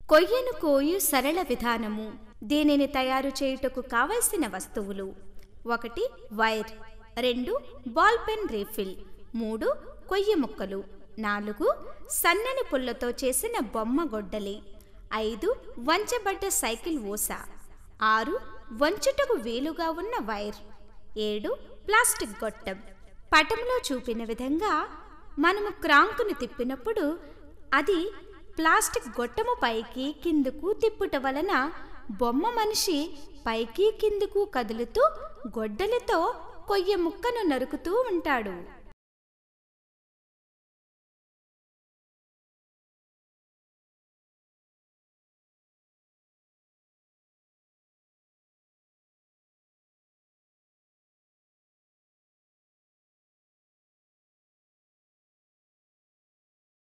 కొయ్యను కోయు సరళ విధానము దీనిని తయారు చేయుటకు కావలసిన వస్తువులు ఒకటి వైర్ రెండు బాల్ పెన్ రీఫిల్ మూడు కొయ్య ముక్కలు నాలుగు సన్నని పుల్లతో చేసిన బొమ్మ గొడ్డలి ఐదు వంచబడ్డ సైకిల్ ఊస ఆరు వంచుటకు వీలుగా ఉన్న వైర్ ఏడు ప్లాస్టిక్ గొట్టం పటంలో చూపిన విధంగా మనము క్రాంకును తిప్పినప్పుడు అది ప్లాస్టిక్ గొట్టము పైకి కిందకు తిప్పుట వలన బొమ్మ మనిషి పైకి కిందకు కదులుతూ గొడ్డలితో కొయ్య ముక్కను నరుకుతూ ఉంటాడు